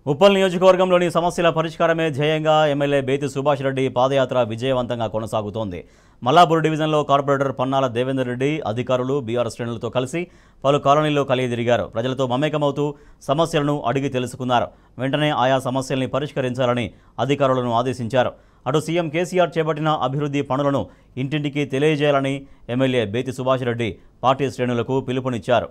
ఉప్పల్ నియోజకవర్గంలోని సమస్యల పరిష్కారమే ధ్యేయంగా ఎమ్మెల్యే బేతి సుభాష్ రెడ్డి పాదయాత్ర విజయవంతంగా కొనసాగుతోంది మల్లాపూర్ డివిజన్లో కార్పొరేటర్ పన్నాల దేవేందర్ రెడ్డి అధికారులు బీఆర్ శ్రేణులతో కలిసి పలు కాలనీల్లో కలిగి తిరిగారు ప్రజలతో మమేకమవుతూ సమస్యలను అడిగి తెలుసుకున్నారు వెంటనే ఆయా సమస్యల్ని పరిష్కరించాలని అధికారులను ఆదేశించారు అటు సీఎం కేసీఆర్ చేపట్టిన అభివృద్ధి పనులను ఇంటింటికి తెలియజేయాలని ఎమ్మెల్యే బేతి సుభాష్ రెడ్డి పార్టీ శ్రేణులకు పిలుపునిచ్చారు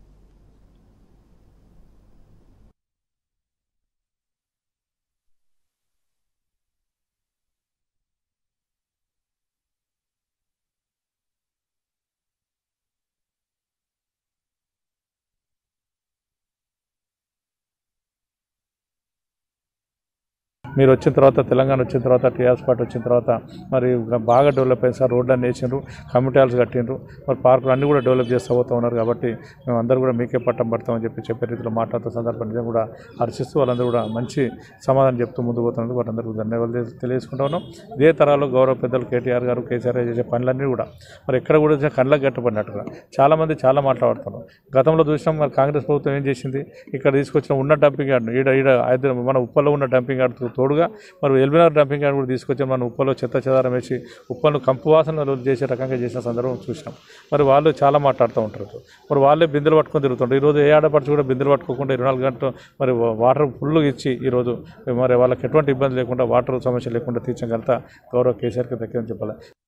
మీరు వచ్చిన తర్వాత తెలంగాణ వచ్చిన తర్వాత టీఆర్ఎస్ పార్టీ వచ్చిన తర్వాత మరి బాగా డెవలప్ అయింది సార్ రోడ్లు అన్ని వేసిండ్రు కమ్యూనిటీ హాల్స్ కట్టిండ్రు మరి పార్కులు అన్ని కూడా డెవలప్ చేస్తూ పోతూ ఉన్నారు కాబట్టి మేము అందరూ కూడా మీకే పట్టం పడతామని చెప్పి చెప్పే రీతిలో మాట్లాడుతూ సందర్భంగా కూడా హర్షిస్తూ వాళ్ళందరూ కూడా మంచి సమాధానం చెప్తూ ముందుకు పోతున్నందుకు వాళ్ళందరికీ ధన్యవాదాలు తెలి- తెలియజేసుకుంటా ఉన్నాం ఇదే తరాలు గౌరవ పెద్దలు కేటీఆర్ గారు కేసీఆర్ గారు చేసే పనులన్నీ కూడా మరి ఎక్కడ కూడా చూసినా కళ్ళకు గట్టపడినట్టుగా చాలామంది చాలా మాట్లాడుతున్నారు గతంలో చూసినాం మరి కాంగ్రెస్ ప్రభుత్వం ఏం చేసింది ఇక్కడ తీసుకొచ్చిన ఉన్న డంపింగ్ యార్డ్ ఈడ ఈడ హైదరాబాద్ మన ఉప్పల్లో ఉన్న డంపింగ్ యార్డ్ తోడుగా మరి ఎల్బినార్ డంపింగ్ యార్డ్ కూడా తీసుకొచ్చి మన ఉప్పలో చెత్త చెదారం వేసి ఉప్పను కంపు వాసన చేసే రకంగా చేసిన సందర్భం చూసినాం మరి వాళ్ళు చాలా మాట్లాడుతూ ఉంటారు మరి వాళ్ళే బిందెలు పట్టుకొని తిరుగుతుంటారు ఈరోజు ఏ ఆడపడుచు కూడా బిందెలు పట్టుకోకుండా ఇరవై నాలుగు గంటలు మరి వాటర్ ఫుల్ ఇచ్చి ఈరోజు మరి వాళ్ళకి ఎటువంటి ఇబ్బంది లేకుండా వాటర్ సమస్య లేకుండా తీర్చగలుగుతా గౌరవ కేసీఆర్కి దక్కిందని చెప్పాలి